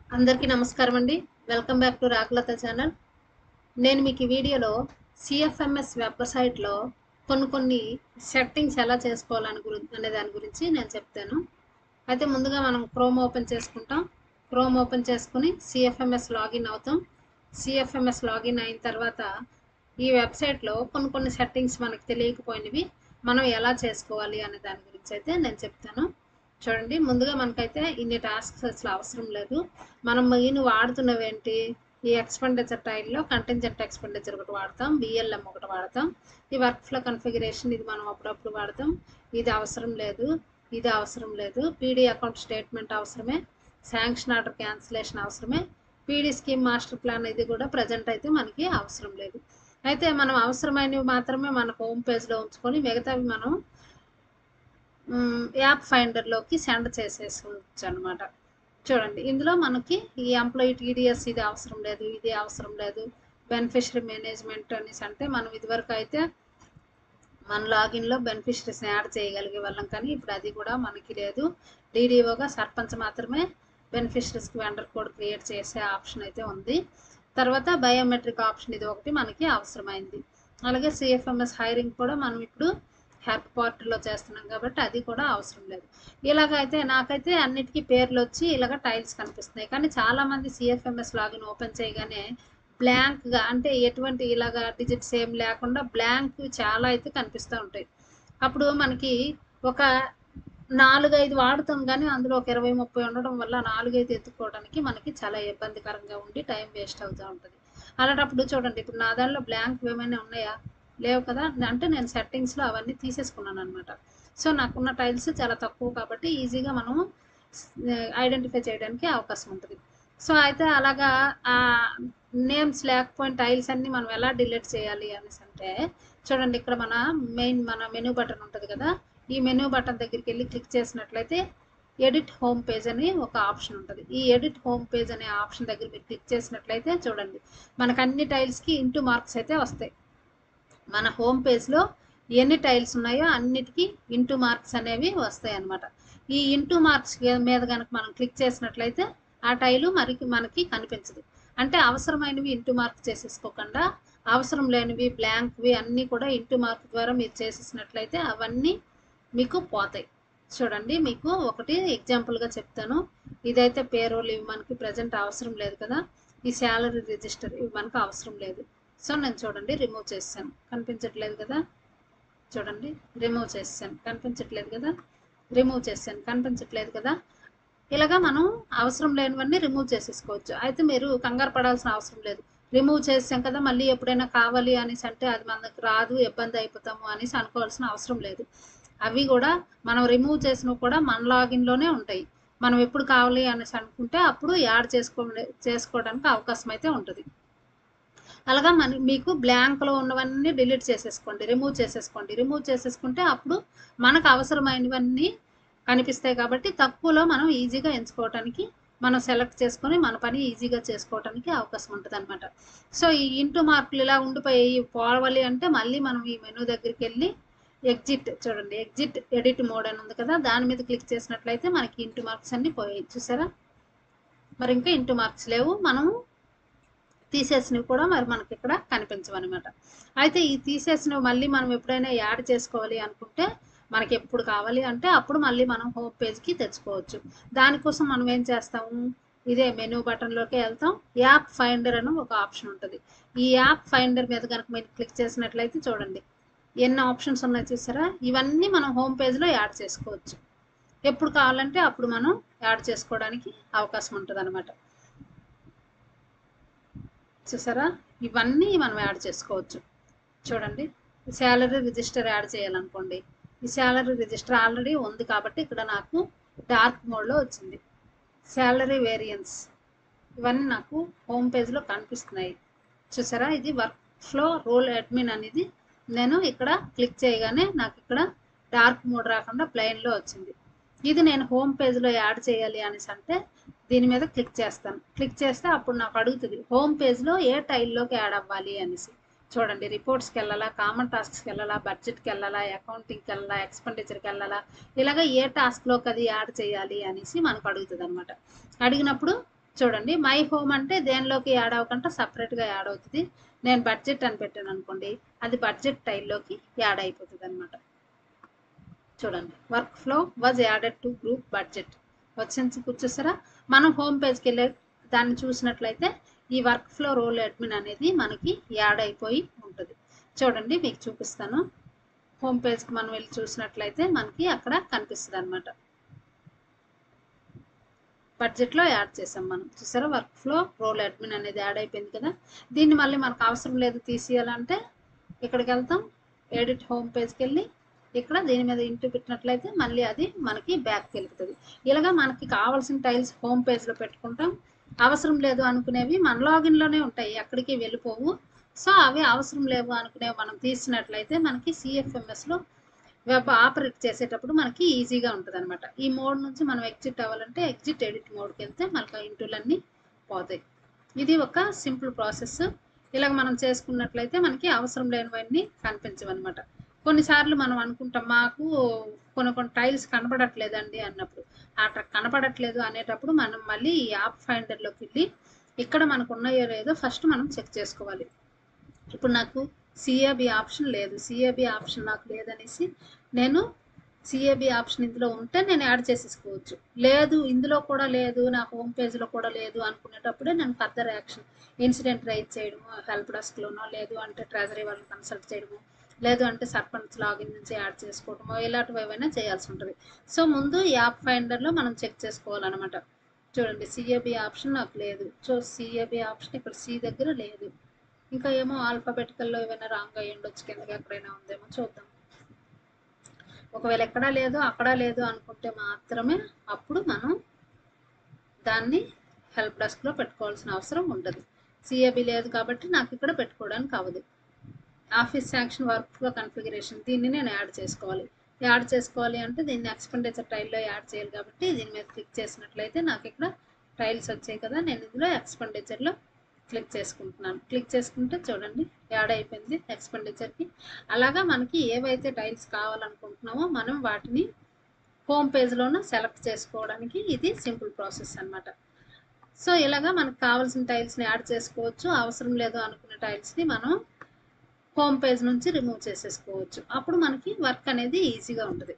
అందరికీ నమస్కారం అండి welcome back to Rakulatha channel నేను మీకు ఈ వీడియోలో సిఎఫ్ఎంఎస్ వెబ్సైట్లో కొన్ని కొన్ని సెట్టింగ్స్ ఎలా చేసుకోవాలని గురి అనే దాని గురించి నేను చెప్తాను అయితే ముందుగా మనం క్రోమ్ ఓపెన్ చేసుకుంటాం క్రోమ్ ఓపెన్ చేసుకుని సిఎఫ్ఎంఎస్ లాగిన్ అవుతాం సిఎఫ్ఎంఎస్ లాగిన్ అయిన తర్వాత ఈ వెబ్సైట్లో కొన్ని కొన్ని సెట్టింగ్స్ మనకు తెలియకపోయినవి మనం ఎలా చేసుకోవాలి అనే దాని గురించి అయితే నేను చెప్తాను చూడండి ముందుగా మనకైతే ఇన్ని టాస్క్స్ అసలు అవసరం లేదు మనం మెయిన్ వాడుతున్నవి ఏంటి ఈ ఎక్స్పెండిచర్ టైల్లో కంటింజెంట్ ఎక్స్పెండిచర్ ఒకటి వాడతాం బిఎల్ఎం ఒకటి వాడతాం ఈ వర్క్ ఫ్లో కన్ఫిగరేషన్ ఇది మనం అప్పుడప్పుడు వాడతాం ఇది అవసరం లేదు ఇది అవసరం లేదు పీడీ అకౌంట్ స్టేట్మెంట్ అవసరమే శాంక్షన్ ఆర్డర్ క్యాన్సిలేషన్ అవసరమే పీడీ స్కీమ్ మాస్టర్ ప్లాన్ ఇది కూడా ప్రజెంట్ అయితే మనకి అవసరం లేదు అయితే మనం అవసరమైనవి మాత్రమే మన హోమ్ పేజ్లో ఉంచుకొని మిగతావి మనం యాప్ ఫైండర్లోకి సెండ్ చేసేసుకోవచ్చు అనమాట చూడండి ఇందులో మనకి ఈ ఎంప్లాయీ టీడీఎస్ ఇది అవసరం లేదు ఇది అవసరం లేదు బెనిఫిషరీ మేనేజ్మెంట్ అనేసి అంటే మనం ఇదివరకు అయితే మన లాగిన్లో బెనిఫిషరీస్ని యాడ్ చేయగలిగే వాళ్ళం కానీ ఇప్పుడు అది కూడా మనకి లేదు డీడీఓగా సర్పంచ్ మాత్రమే బెనిఫిషరీస్కి వెండర్ కోడ్ క్రియేట్ చేసే ఆప్షన్ అయితే ఉంది తర్వాత బయోమెట్రిక్ ఆప్షన్ ఇది ఒకటి మనకి అవసరమైంది అలాగే సిఎఫ్ఎంఎస్ హైరింగ్ కూడా మనం ఇప్పుడు హ్యాపీ పార్టీలో చేస్తున్నాం కాబట్టి అది కూడా అవసరం లేదు ఇలాగైతే నాకైతే అన్నిటికీ పేర్లు వచ్చి ఇలాగ టైల్స్ కనిపిస్తున్నాయి కానీ చాలామంది సిఎఫ్ఎంఎస్ లాగిన్ ఓపెన్ చేయగానే బ్లాంక్గా అంటే ఎటువంటి ఇలాగ డిజిట్స్ ఏం లేకుండా బ్లాంక్ చాలా అయితే కనిపిస్తూ ఉంటాయి అప్పుడు మనకి ఒక నాలుగైదు వాడుతాం కానీ అందులో ఒక ఇరవై ముప్పై ఉండడం వల్ల నాలుగైదు ఎత్తుకోవడానికి మనకి చాలా ఇబ్బందికరంగా ఉండి టైం వేస్ట్ అవుతూ ఉంటుంది అలాంటప్పుడు చూడండి ఇప్పుడు నా దానిలో బ్లాంక్ ఏమైనా ఉన్నాయా లేవు కదా అంటే నేను సెట్టింగ్స్లో అవన్నీ తీసేసుకున్నాను అనమాట సో నాకున్న టైల్స్ చాలా తక్కువ కాబట్టి ఈజీగా మనం ఐడెంటిఫై చేయడానికి అవకాశం ఉంటుంది సో అయితే అలాగా ఆ నేమ్స్ లేకపోయిన టైల్స్ అన్ని మనం ఎలా డిలీట్ చేయాలి అనేసి అంటే చూడండి ఇక్కడ మన మెయిన్ మన మెనూ బటన్ ఉంటుంది కదా ఈ మెనూ బటన్ దగ్గరికి వెళ్ళి క్లిక్ చేసినట్లయితే ఎడిట్ హోమ్ పేజ్ అని ఒక ఆప్షన్ ఉంటుంది ఈ ఎడిట్ హోమ్ పేజ్ అనే ఆప్షన్ దగ్గర మీరు క్లిక్ చేసినట్లయితే చూడండి మనకు అన్ని టైల్స్కి ఇంటూ మార్క్స్ అయితే వస్తాయి మన హోమ్ పేజ్లో ఎన్ని టైల్స్ ఉన్నాయో అన్నిటికీ ఇంటూ మార్క్స్ అనేవి వస్తాయి అన్నమాట ఈ ఇంటూ మార్క్స్ మీద కనుక మనం క్లిక్ చేసినట్లయితే ఆ టైలు మరి మనకి కనిపించదు అంటే అవసరమైనవి ఇంటూ మార్క్ చేసేసుకోకుండా అవసరం లేనివి బ్లాంక్వి అన్నీ కూడా ఇంటూ మార్క్ ద్వారా మీరు చేసేసినట్లయితే అవన్నీ మీకు పోతాయి చూడండి మీకు ఒకటి ఎగ్జాంపుల్గా చెప్తాను ఇదైతే పేరోల్ ఇవి మనకి ప్రజెంట్ అవసరం లేదు కదా ఈ శాలరీ రిజిస్టర్ ఇవి మనకు అవసరం లేదు సో నేను చూడండి రిమూవ్ చేస్తాను కనిపించట్లేదు కదా చూడండి రిమూవ్ చేస్తాను కనిపించట్లేదు కదా రిమూవ్ చేస్తాను కనిపించట్లేదు కదా ఇలాగా మనం అవసరం లేనివన్నీ రిమూవ్ చేసేసుకోవచ్చు అయితే మీరు కంగారు పడాల్సిన అవసరం లేదు రిమూవ్ చేసాం కదా మళ్ళీ ఎప్పుడైనా కావాలి అనేసి అంటే అది మనకు రాదు ఇబ్బంది అయిపోతాము అనేసి అనుకోవాల్సిన అవసరం లేదు అవి కూడా మనం రిమూవ్ చేసినవి కూడా మన లాగిన్లోనే ఉంటాయి మనం ఎప్పుడు కావాలి అనేసి అనుకుంటే అప్పుడు యాడ్ చేసుకో చేసుకోవడానికి అవకాశం అయితే ఉంటుంది అలాగా మన మీకు బ్లాంక్లో ఉన్నవన్నీ డిలీట్ చేసేసుకోండి రిమూవ్ చేసేసుకోండి రిమూవ్ చేసేసుకుంటే అప్పుడు మనకు అవసరమైనవన్నీ కనిపిస్తాయి కాబట్టి తక్కువలో మనం ఈజీగా ఎంచుకోవడానికి మనం సెలెక్ట్ చేసుకొని మన పని ఈజీగా చేసుకోవడానికి అవకాశం ఉంటుంది అనమాట సో ఈ ఇంటూ మార్కులు ఇలా ఉండిపోయి పోవాలి అంటే మళ్ళీ మనం ఈ మెనూ దగ్గరికి వెళ్ళి ఎగ్జిట్ చూడండి ఎగ్జిట్ ఎడిట్ మోడ్ అని ఉంది కదా దాని మీద క్లిక్ చేసినట్లయితే మనకి ఇంటూ మార్క్స్ అన్ని పోయాయి చూసారా మరి ఇంకా ఇంటూ మార్క్స్ లేవు మనం తీసేసినవి కూడా మరి మనకి ఇక్కడ కనిపించవన్నమాట అయితే ఈ తీసేసినవి మళ్ళీ మనం ఎప్పుడైనా యాడ్ చేసుకోవాలి అనుకుంటే మనకి ఎప్పుడు కావాలి అంటే అప్పుడు మళ్ళీ మనం హోమ్ పేజ్కి తెచ్చుకోవచ్చు దానికోసం మనం ఏం చేస్తాము ఇదే మెనూ బటన్లోకి వెళ్తాం యాప్ ఫైండర్ అని ఒక ఆప్షన్ ఉంటుంది ఈ యాప్ ఫైండర్ మీద కనుక మీరు క్లిక్ చేసినట్లయితే చూడండి ఎన్ని ఆప్షన్స్ ఉన్నాయి చూసారా ఇవన్నీ మనం హోమ్ పేజ్లో యాడ్ చేసుకోవచ్చు ఎప్పుడు కావాలంటే అప్పుడు మనం యాడ్ చేసుకోవడానికి అవకాశం ఉంటుంది అనమాట చూసారా ఇవన్నీ మనం యాడ్ చేసుకోవచ్చు చూడండి శాలరీ రిజిస్టర్ యాడ్ చేయాలనుకోండి ఈ శాలరీ రిజిస్టర్ ఆల్రెడీ ఉంది కాబట్టి ఇక్కడ నాకు డార్క్ మోడ్లో వచ్చింది శాలరీ వేరియన్స్ ఇవన్నీ నాకు హోమ్ పేజ్లో కనిపిస్తున్నాయి చూసారా ఇది వర్క్ ఫ్లో రోల్ అడ్మిన్ అనేది నేను ఇక్కడ క్లిక్ చేయగానే నాకు ఇక్కడ డార్క్ మోడ్ రాకుండా ప్లెయిన్లో వచ్చింది ఇది నేను హోమ్ పేజ్లో యాడ్ చేయాలి అనేసి అంటే దీని మీద క్లిక్ చేస్తాను క్లిక్ చేస్తే అప్పుడు నాకు అడుగుతుంది హోమ్ పేజ్లో ఏ టైల్లోకి యాడ్ అవ్వాలి అనేసి చూడండి రిపోర్ట్స్కి వెళ్ళాలా కామన్ టాస్క్స్కి వెళ్ళాలా బడ్జెట్కి వెళ్ళాలా అకౌంటింగ్కి వెళ్ళాలా ఎక్స్పెండిచర్కి వెళ్ళాలా ఇలాగ ఏ టాస్క్లోకి అది యాడ్ చేయాలి అనేసి మనకు అడుగుతుంది అనమాట అడిగినప్పుడు చూడండి మై హోమ్ అంటే దేనిలోకి యాడ్ అవ్వకుండా సపరేట్గా యాడ్ అవుతుంది నేను బడ్జెట్ అని పెట్టాను అనుకోండి అది బడ్జెట్ టైల్లోకి యాడ్ అయిపోతుంది అనమాట చూడండి work flow was added to group budget వచ్చింది కూర్చోసారా మనం హోమ్ పేజ్కి వెళ్ళే దాన్ని చూసినట్లయితే ఈ వర్క్ ఫ్లో రోల్ అడ్మిన్ అనేది మనకి యాడ్ అయిపోయి ఉంటుంది చూడండి మీకు చూపిస్తాను హోమ్ పేజ్కి మనం వెళ్ళి చూసినట్లయితే మనకి అక్కడ కనిపిస్తుంది అనమాట బడ్జెట్లో యాడ్ చేసాం మనం చూసారా వర్క్ ఫ్లో రోల్ అడ్మిన్ అనేది యాడ్ అయిపోయింది కదా దీన్ని మళ్ళీ మనకు అవసరం లేదు తీసేయాలంటే ఇక్కడికి వెళ్తాం ఎడిట్ హోమ్ పేజ్కి వెళ్ళి ఇక్కడ దీని మీద ఇంటూ పెట్టినట్లయితే మళ్ళీ అది మనకి బ్యాక్కి వెళ్తుంది ఇలాగా మనకి కావాల్సిన టైల్స్ హోమ్ పేజ్లో పెట్టుకుంటాం అవసరం లేదు అనుకునేవి మన లాగిన్లోనే ఉంటాయి ఎక్కడికి వెళ్ళిపోవు సో అవి అవసరం లేవు అనుకునేవి మనం తీసినట్లయితే మనకి సిఎఫ్ఎంఎస్లో వెబ్ ఆపరేట్ చేసేటప్పుడు మనకి ఈజీగా ఉంటుంది అనమాట ఈ మోడ్ నుంచి మనం ఎగ్జిట్ అవ్వాలంటే ఎగ్జిట్ ఎడిట్ మోడ్కి వెళ్తే మనకి ఇంటూలన్నీ పోతాయి ఇది ఒక సింపుల్ ప్రాసెస్ ఇలాగ మనం చేసుకున్నట్లయితే మనకి అవసరం లేనివన్నీ కనిపించవన్నమాట కొన్నిసార్లు మనం అనుకుంటాం మాకు కొన్ని కొన్ని టైల్స్ కనపడట్లేదండి అన్నప్పుడు అట్లా కనపడట్లేదు అనేటప్పుడు మనం మళ్ళీ ఈ యాప్ ఫైండర్లోకి వెళ్ళి ఇక్కడ మనకు ఉన్నాయో లేదో ఫస్ట్ మనం చెక్ చేసుకోవాలి ఇప్పుడు నాకు సిఏబి ఆప్షన్ లేదు సిఏబి ఆప్షన్ నాకు లేదనేసి నేను సిఏబి ఆప్షన్ ఇందులో ఉంటే నేను యాడ్ చేసేసుకోవచ్చు లేదు ఇందులో కూడా లేదు నా హోమ్ పేజ్లో కూడా లేదు అనుకునేటప్పుడే నేను ఫర్దర్ యాక్షన్ ఇన్సిడెంట్ రైజ్ చేయడము హెల్ప్ డెస్క్లోనో లేదు అంటే ట్రెజరీ వాళ్ళని కన్సల్ట్ చేయడము లేదు అంటే సర్పంచ్ లాగిన్ నుంచి యాడ్ చేసుకోవడమో ఇలాంటివి ఏవైనా చేయాల్సి ఉంటుంది సో ముందు యాప్ ఫైండర్లో మనం చెక్ చేసుకోవాలన్నమాట చూడండి సిఏబి ఆప్షన్ నాకు లేదు సో సిఏబి ఆప్షన్ ఇక్కడ సి దగ్గర లేదు ఇంకా ఏమో ఆల్ఫాబెటికల్లో ఏమైనా రాంగ్ అయ్యి ఉండొచ్చు కిందకి ఎక్కడైనా ఉందేమో చూద్దాం ఒకవేళ ఎక్కడా లేదు అక్కడ లేదు అనుకుంటే మాత్రమే అప్పుడు మనం దాన్ని హెల్ప్ డెస్క్లో పెట్టుకోవాల్సిన అవసరం ఉండదు సిఏబి లేదు కాబట్టి నాకు ఇక్కడ పెట్టుకోవడానికి అవ్వదు office sanction work flow configuration దీన్ని నేను యాడ్ చేసుకోవాలి యాడ్ చేసుకోవాలి అంటే దీన్ని ఎక్స్పెండిచర్ టైల్లో యాడ్ చేయాలి కాబట్టి దీని మీద క్లిక్ చేసినట్లయితే నాకు ఇక్కడ టైల్స్ వచ్చాయి కదా నేను ఇందులో ఎక్స్పెండిచర్లో క్లిక్ చేసుకుంటున్నాను క్లిక్ చేసుకుంటే చూడండి యాడ్ అయిపోయింది ఎక్స్పెండిచర్కి అలాగా మనకి ఏవైతే టైల్స్ కావాలనుకుంటున్నామో మనం వాటిని హోమ్ పేజ్లోనూ సెలెక్ట్ చేసుకోవడానికి ఇది సింపుల్ ప్రాసెస్ అనమాట సో ఇలాగా మనకు కావాల్సిన టైల్స్ని యాడ్ చేసుకోవచ్చు అవసరం లేదు అనుకున్న టైల్స్ని మనం హోమ్ పేజ్ నుంచి రిమూవ్ చేసేసుకోవచ్చు అప్పుడు మనకి వర్క్ అనేది ఈజీగా ఉంటుంది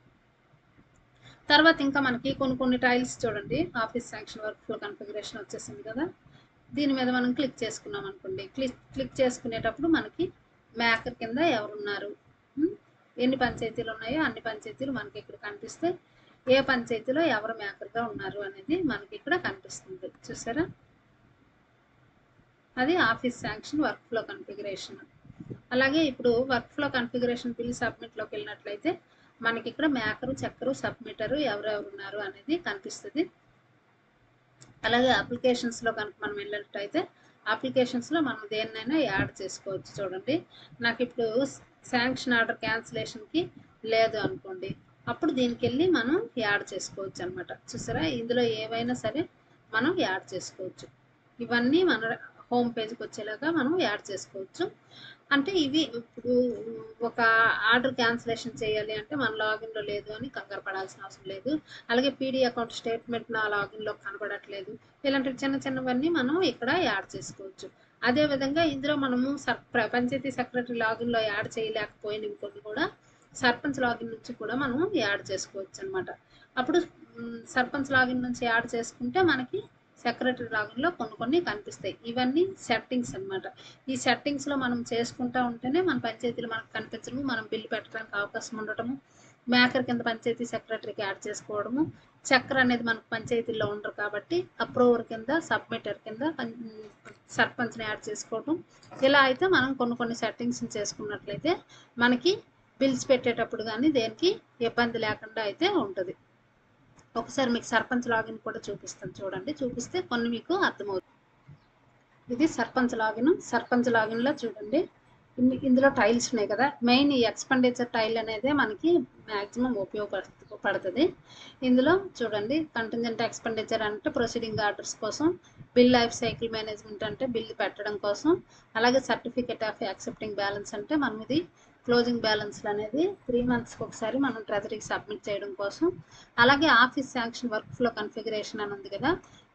తర్వాత ఇంకా మనకి కొన్ని కొన్ని టైల్స్ చూడండి office sanction work flow configuration వచ్చేసింది కదా దీని మీద మనం క్లిక్ చేసుకున్నాం అనుకోండి క్లిక్ క్లిక్ చేసుకునేటప్పుడు మనకి మేకర్ కింద ఎవరున్నారు ఉం? ఎన్ని పంచాయతీలు ఉన్నాయో అన్ని పంచాయతీలు మనకి ఇక్కడ కనిపిస్తే ఏ పంచాయతీలో ఎవరు మేకర్గా ఉన్నారు అనేది మనకి ఇక్కడ కనిపిస్తుంది చూసారా అది office sanction work flow configuration అలాగే ఇప్పుడు వర్క్ ఫ్లో కన్ఫిగరేషన్ బిల్ సబ్మిట్లోకి వెళ్ళినట్లయితే మనకి ఇక్కడ మేకరు చక్కరు సబ్మిటరు ఎవరెవరు ఉన్నారు అనేది కనిపిస్తుంది అలాగే అప్లికేషన్స్లో కనుక మనం వెళ్ళినట్టయితే అప్లికేషన్స్లో మనం దేన్నైనా యాడ్ చేసుకోవచ్చు చూడండి నాకు ఇప్పుడు శాంక్షన్ ఆర్డర్ క్యాన్సిలేషన్కి లేదు అనుకోండి అప్పుడు దీనికి వెళ్ళి మనం యాడ్ చేసుకోవచ్చు అనమాట చూసారా ఇందులో ఏవైనా సరే మనం యాడ్ చేసుకోవచ్చు ఇవన్నీ మన హోమ్ పేజ్కి వచ్చేలాగా మనం యాడ్ చేసుకోవచ్చు అంటే ఇవి ఇప్పుడు ఒక ఆర్డర్ క్యాన్సిలేషన్ చేయాలి అంటే మన లాగిన్లో లేదు అని కంగారు పడాల్సిన అవసరం లేదు అలాగే పీడీ అకౌంట్ స్టేట్మెంట్ నా లాగిన్లో కనబడట్లేదు ఇలాంటి చిన్న చిన్నవన్నీ మనం ఇక్కడ యాడ్ చేసుకోవచ్చు అదేవిధంగా ఇందులో మనము సర్ ప్ర- పంచాయతీ సెక్రటరీ లాగిన్లో యాడ్ చేయలేకపోయినవి కొన్ని కూడా సర్పంచ్ లాగిన్ నుంచి కూడా మనం యాడ్ చేసుకోవచ్చు అనమాట అప్పుడు మ్, సర్పంచ్ లాగిన్ నుంచి యాడ్ చేసుకుంటే మనకి సెక్రటరీ లాగిన్లో కొన్ని కొన్ని కనిపిస్తాయి ఇవన్నీ సెట్టింగ్స్ అన్నమాట ఈ సెట్టింగ్స్లో మనం చేసుకుంటా ఉంటేనే మన పంచాయతీలు మనకు కనిపించడము మనం బిల్లు పెట్టడానికి అవకాశం ఉండటము మేకర్ కింద పంచాయతీ సెక్రటరీకి యాడ్ చేసుకోవడము చక్ర అనేది మనకు పంచాయతీల్లో ఉండరు కాబట్టి అప్రూవర్ కింద సబ్మిటర్ కింద పం- సర్పంచ్ని యాడ్ చేసుకోవడం ఇలా అయితే మనం కొన్ని కొన్ని సెట్టింగ్స్ చేసుకున్నట్లయితే మనకి బిల్స్ పెట్టేటప్పుడు కానీ దేనికి ఇబ్బంది లేకుండా అయితే ఉంటుంది ఒకసారి మీకు సర్పంచ్ లాగిన్ కూడా చూపిస్తాను చూడండి చూపిస్తే కొన్ని మీకు అర్థమవుతుంది ఇది సర్పంచ్ లాగిన్ సర్పంచ్ లాగిన్లో చూడండి ఇన్ని- ఇందులో టైల్స్ ఉన్నాయి కదా మెయిన్ ఈ ఎక్స్పెండిచర్ టైల్ అనేది మనకి మ్యాక్సిమం ఉపయోగపడుతుంది పడుతుంది ఇందులో చూడండి కంటింజెంట్ ఎక్స్పెండిచర్ అంటే ప్రొసీడింగ్ ఆర్డర్స్ కోసం బిల్ లైఫ్ సైకిల్ మేనేజ్మెంట్ అంటే బిల్ పెట్టడం కోసం అలాగే సర్టిఫికేట్ ఆఫ్ యాక్సెప్టింగ్ బ్యాలెన్స్ అంటే మనం ఇది క్లోజింగ్ బ్యాలెన్స్ అనేది త్రీ మంత్స్కి ఒకసారి మనం ట్రెజరీకి సబ్మిట్ చేయడం కోసం అలాగే office sanction work flow configuration అని ఉంది కదా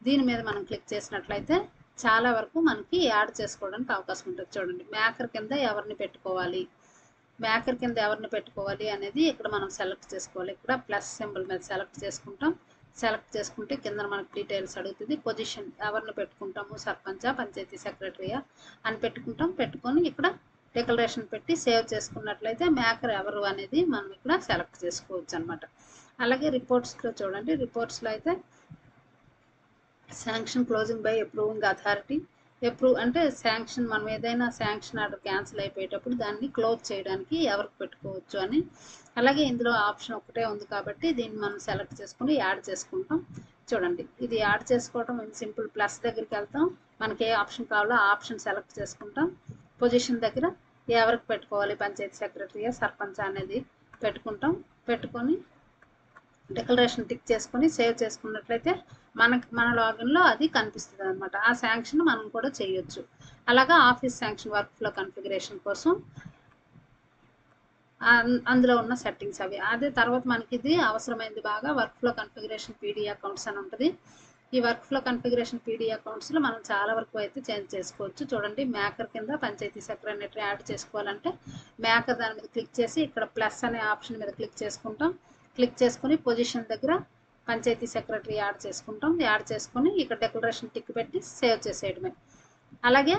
దీని మీద మనం క్లిక్ చేసినట్లయితే చాలా వరకు మనకి యాడ్ చేసుకోవడానికి అవకాశం ఉంటుంది చూడండి మేకర్ కింద ఎవరిని పెట్టుకోవాలి మేకర్ కింద ఎవరిని పెట్టుకోవాలి అనేది ఇక్కడ మనం సెలెక్ట్ చేసుకోవాలి ఇక్కడ ప్లస్ సింబల్ మీద సెలెక్ట్ చేసుకుంటాం సెలెక్ట్ చేసుకుంటే కింద మనకు డీటెయిల్స్ అడుగుతుంది పొజిషన్ ఎవరిని పెట్టుకుంటాము సర్పంచా పంచాయతీ సెక్రటరీయా అని పెట్టుకుంటాం పెట్టుకొని ఇక్కడ డిక్లరేషన్ పెట్టి సేవ్ చేసుకున్నట్లయితే మేకర్ ఎవరు అనేది మనం ఇక్కడ సెలెక్ట్ చేసుకోవచ్చు అనమాట అలాగే రిపోర్ట్స్లో చూడండి రిపోర్ట్స్లో అయితే sanction closing by approving authority approve అంటే శాంక్షన్ మనం ఏదైనా శాంక్షన్ ఆర్డర్ క్యాన్సిల్ అయిపోయేటప్పుడు దాన్ని క్లోజ్ చేయడానికి ఎవరికి పెట్టుకోవచ్చు అని అలాగే ఇందులో ఆప్షన్ ఒకటే ఉంది కాబట్టి దీన్ని మనం సెలెక్ట్ చేసుకుని యాడ్ చేసుకుంటాం చూడండి ఇది యాడ్ చేసుకోవడం సింపుల్ ప్లస్ దగ్గరికి వెళ్తాం మనకి ఏ ఆప్షన్ కావాలో ఆ ఆప్షన్ సెలెక్ట్ చేసుకుంటాం పొజిషన్ దగ్గర ఎవరికి పెట్టుకోవాలి పంచాయతీ సెక్రటరీయా సర్పంచ్ అనేది పెట్టుకుంటాం పెట్టుకొని డిక్లరేషన్ టిక్ చేసుకొని సేవ్ చేసుకున్నట్లయితే మనకి మన లాగిన్లో అది కనిపిస్తుంది అనమాట ఆ శాంక్షన్ మనం కూడా చేయొచ్చు అలాగా office sanction work flow configuration కోసం అన్- అందులో ఉన్న సెట్టింగ్స్ అవి అదే తర్వాత మనకి ఇది అవసరమైంది బాగా work flow configuration PD accounts అని ఉంటుంది ఈ వర్క్ ఫ్లో కన్ఫిగరేషన్ పీడీ అకౌంట్స్లో మనం చాలా వరకు అయితే చేంజ్ చేసుకోవచ్చు చూడండి మేకర్ కింద పంచాయతీ సెక్రటరీ యాడ్ చేసుకోవాలంటే మేకర్ దాని మీద క్లిక్ చేసి ఇక్కడ ప్లస్ అనే ఆప్షన్ మీద క్లిక్ చేసుకుంటాం క్లిక్ చేసుకుని పొజిషన్ దగ్గర పంచాయతీ సెక్రటరీ యాడ్ చేసుకుంటాం యాడ్ చేసుకుని ఇక్కడ డెక్లరేషన్ టిక్ పెట్టి సేవ్ చేసేయడమే అలాగే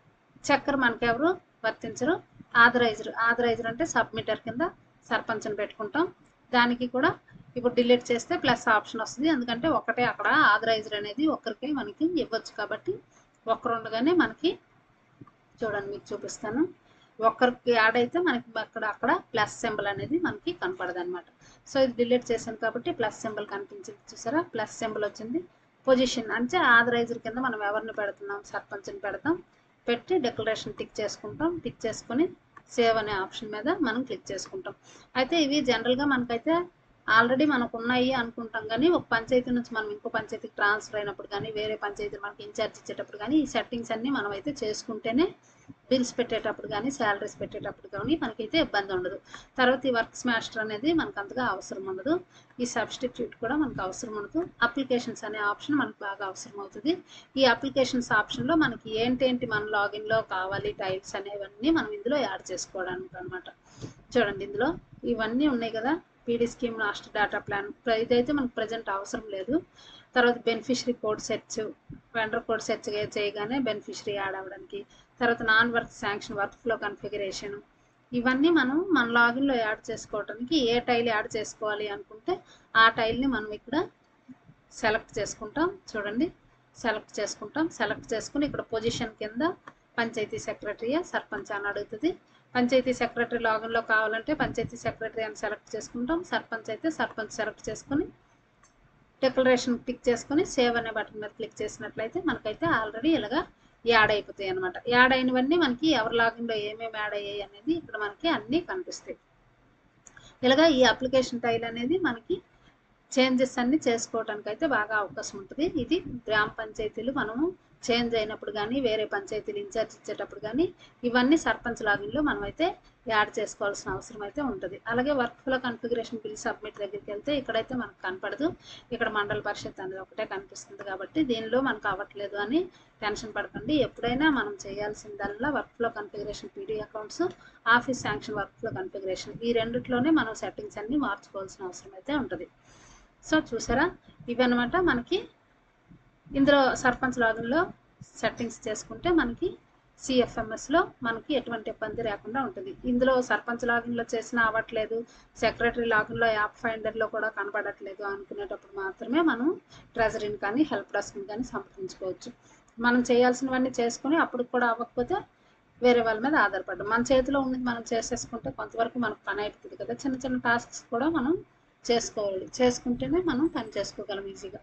చక్కర మనకెవరు వర్తించరు ఆథరైజర్ ఆథరైజర్ అంటే సబ్మిటర్ కింద సర్పంచ్ని పెట్టుకుంటాం దానికి కూడా ఇప్పుడు డిలీట్ చేస్తే ప్లస్ ఆప్షన్ వస్తుంది ఎందుకంటే ఒకటే అక్కడ ఆథరైజర్ అనేది ఒక్కరికే మనకి ఇవ్వచ్చు కాబట్టి ఒక్కరు ఉండగానే మనకి చూడండి మీకు చూపిస్తాను ఒక్కరికి యాడ్ అయితే మనకి అక్కడ అక్కడ ప్లస్ సింబల్ అనేది మనకి కనపడదు అనమాట సో ఇది డిలీట్ చేశాను కాబట్టి ప్లస్ సింబల్ కనిపించింది చూసారా ప్లస్ సింబల్ వచ్చింది పొజిషన్ అంటే ఆథరైజర్ కింద మనం ఎవరిని పెడుతున్నాం సర్పంచ్ని పెడతాం పెట్టి డెక్లరేషన్ టిక్ చేసుకుంటాం టిక్ చేసుకొని సేవ్ అనే ఆప్షన్ మీద మనం క్లిక్ చేసుకుంటాం అయితే ఇవి జనరల్గా మనకైతే ఆల్రెడీ మనకు ఉన్నాయి అనుకుంటాం కానీ ఒక పంచాయతీ నుంచి మనం ఇంకో పంచాయతీకి ట్రాన్స్ఫర్ అయినప్పుడు కానీ వేరే పంచాయతీ మనకి ఇన్ఛార్జ్ ఇచ్చేటప్పుడు కానీ ఈ సెట్టింగ్స్ అన్నీ మనం అయితే చేసుకుంటేనే బిల్స్ పెట్టేటప్పుడు కానీ శాలరీస్ పెట్టేటప్పుడు కానీ మనకైతే ఇబ్బంది ఉండదు తర్వాత ఈ వర్క్స్ మాస్టర్ అనేది మనకు అంతగా అవసరం ఉండదు ఈ సబ్స్టిట్యూట్ కూడా మనకు అవసరం ఉండదు అప్లికేషన్స్ అనే ఆప్షన్ మనకు బాగా అవసరం అవుతుంది ఈ అప్లికేషన్స్ ఆప్షన్లో మనకి ఏంటేంటి మన లాగిన్లో కావాలి టైల్స్ అనేవన్నీ మనం ఇందులో యాడ్ చేసుకోవడానికి అనమాట చూడండి ఇందులో ఇవన్నీ ఉన్నాయి కదా PD scheme master data plan ఇదైతే మనకు ప్రజెంట్ అవసరం లేదు తర్వాత beneficiary code search vendor code search చేయగానే బెనిఫిషరీ యాడ్ అవ్వడానికి తర్వాత non work sanction work flow configuration ఇవన్నీ మనం మన లాగిన్లో యాడ్ చేసుకోవడానికి ఏ టైల్ యాడ్ చేసుకోవాలి అనుకుంటే ఆ టైల్ని మనం ఇక్కడ సెలెక్ట్ చేసుకుంటాం చూడండి సెలెక్ట్ చేసుకుంటాం సెలెక్ట్ చేసుకుని ఇక్కడ పొజిషన్ కింద పంచాయతీ సెక్రటరీ సర్పంచ్ అని అడుగుతుంది పంచాయతీ సెక్రటరీ లాగిన్లో కావాలంటే పంచాయతీ సెక్రటరీ అని సెలెక్ట్ చేసుకుంటాం సర్పంచ్ అయితే సర్పంచ్ సెలెక్ట్ చేసుకొని డిక్లరేషన్ క్లిక్ చేసుకొని సేవ్ అనే బటన్ మీద క్లిక్ చేసినట్లయితే మనకైతే ఆల్రెడీ ఇలాగా యాడ్ అయిపోతాయి అనమాట యాడ్ అయినవన్నీ మనకి ఎవరి లాగిన్లో ఏమేమి యాడ్ అయ్యాయి అనేది ఇక్కడ మనకి అన్నీ కనిపిస్తాయి ఇలాగా ఈ అప్లికేషన్ టైల్ అనేది మనకి చేంజెస్ అన్ని చేసుకోవడానికి అయితే బాగా అవకాశం ఉంటుంది ఇది గ్రామ పంచాయతీలు మనము చేంజ్ అయినప్పుడు కానీ వేరే పంచాయతీలు ఇన్ఛార్జ్ ఇచ్చేటప్పుడు కానీ ఇవన్నీ సర్పంచ్ లాగిన్లో మనం అయితే యాడ్ చేసుకోవాల్సిన అవసరం అయితే ఉంటుంది అలాగే work flow configuration bill submit దగ్గరికి వెళ్తే ఇక్కడైతే మనకు కనపడదు ఇక్కడ మండల పరిషత్ అనేది ఒకటే కనిపిస్తుంది కాబట్టి దీనిలో మనకు అవ్వట్లేదు అని టెన్షన్ పడకండి ఎప్పుడైనా మనం చేయాల్సిందల్లా work flow configuration PD accounts office sanction work flow configuration ఈ రెండిట్లోనే మనం సెట్టింగ్స్ అన్ని మార్చుకోవాల్సిన అవసరం అయితే ఉంటుంది సో చూసారా ఇవన్నమాట మనకి ఇందులో సర్పంచ్ లాగిన్లో సెట్టింగ్స్ చేసుకుంటే మనకి సిఎఫ్ఎంఎస్లో మనకి ఎటువంటి ఇబ్బంది లేకుండా ఉంటుంది ఇందులో సర్పంచ్ లాగిన్లో చేసినా అవ్వట్లేదు సెక్రటరీ లాగిన్లో యాప్ ఫైండర్లో కూడా కనపడట్లేదు అనుకునేటప్పుడు మాత్రమే మనం ట్రెజరీని కానీ హెల్ప్ డెస్క్ని కానీ సంప్రదించుకోవచ్చు మనం చేయాల్సినవన్నీ చేసుకుని అప్పుడు కూడా అవ్వకపోతే వేరే వాళ్ళ మీద ఆధారపడ్డం మన చేతిలో ఉన్నది మనం చేసేసుకుంటే కొంతవరకు మనకు పని అయిపోతుంది కదా చిన్న చిన్న టాస్క్స్ కూడా మనం చేసుకోవాలి చేసుకుంటేనే మనం పని చేసుకోగలం ఈజీగా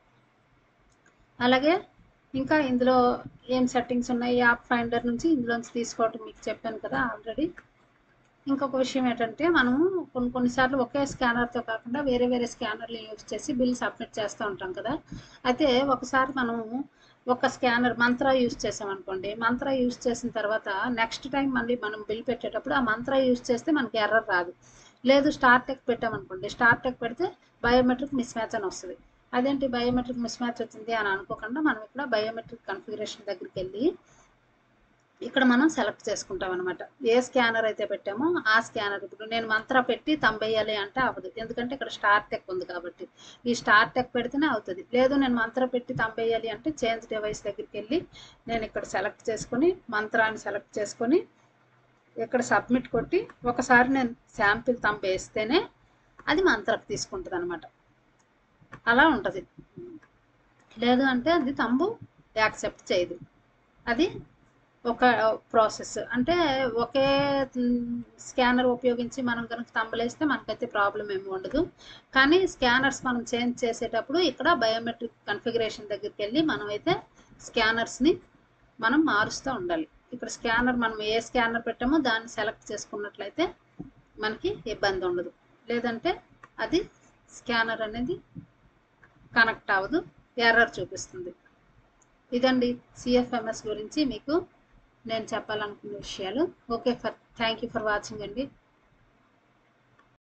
అలాగే ఇంకా ఇందులో ఏం సెట్టింగ్స్ ఉన్నాయి యాప్ ఫైండర్ నుంచి ఇందులోంచి తీసుకోవటం మీకు చెప్పాను కదా ఆల్రెడీ ఇంకొక విషయం ఏంటంటే మనము కొన్ని కొన్నిసార్లు ఒకే స్కానర్తో కాకుండా వేరే వేరే స్కానర్లు యూజ్ చేసి బిల్ సబ్మిట్ చేస్తూ ఉంటాం కదా అయితే ఒకసారి మనము ఒక స్కానర్ మంత్ర యూజ్ చేసామనుకోండి మంత్ర యూజ్ చేసిన తర్వాత నెక్స్ట్ టైం మళ్ళీ మనం బిల్ పెట్టేటప్పుడు ఆ మంత్ర యూజ్ చేస్తే మనకి ఎర్రర్ రాదు లేదు స్టార్ టెక్ పెట్టామనుకోండి స్టార్ టెక్ పెడితే బయోమెట్రిక్ మిస్ మ్యాచ్ అని వస్తుంది అదేంటి బయోమెట్రిక్ మిస్ మ్యాచ్ వచ్చింది అని అనుకోకుండా మనం ఇక్కడ బయోమెట్రిక్ కన్ఫిగరేషన్ దగ్గరికి వెళ్ళి ఇక్కడ మనం సెలెక్ట్ చేసుకుంటాం అనమాట ఏ స్కానర్ అయితే పెట్టామో ఆ స్కానర్ ఇప్పుడు నేను మంత్ర పెట్టి తంబేయాలి అంటే అవ్వదు ఎందుకంటే ఇక్కడ స్టార్ టెక్ ఉంది కాబట్టి ఈ స్టార్ టెక్ పెడితేనే అవుతుంది లేదు నేను మంత్ర పెట్టి తంబేయాలి అంటే చేంజ్ డివైస్ దగ్గరికి వెళ్ళి నేను ఇక్కడ సెలెక్ట్ చేసుకొని మంత్రాన్ని సెలెక్ట్ చేసుకొని ఇక్కడ సబ్మిట్ కొట్టి ఒకసారి నేను శాంపిల్ తంబ్ వేస్తేనే అది మంత్రకు తీసుకుంటుంది అనమాట అలా ఉంటుంది లేదు అంటే అది తంబు యాక్సెప్ట్ చేయదు అది ఒక ప్రాసెస్ అంటే ఒకే స్కానర్ ఉపయోగించి మనం కనుక తంబలేస్తే మనకైతే ప్రాబ్లం ఏమి ఉండదు కానీ స్కానర్స్ మనం చేంజ్ చేసేటప్పుడు ఇక్కడ బయోమెట్రిక్ కన్ఫిగరేషన్ దగ్గరికి వెళ్ళి మనం అయితే స్కానర్స్ని మనం మారుస్తూ ఉండాలి ఇక్కడ స్కానర్ మనం ఏ స్కానర్ పెట్టామో దాన్ని సెలెక్ట్ చేసుకున్నట్లయితే మనకి ఇబ్బంది ఉండదు లేదంటే అది స్కానర్ అనేది కనెక్ట్ అవ్వదు ఎర్రర్ చూపిస్తుంది ఇదండి సిఎఫ్ఎంఎస్ గురించి మీకు నేను చెప్పాలనుకున్న విషయాలు okay for thank you for watching అండి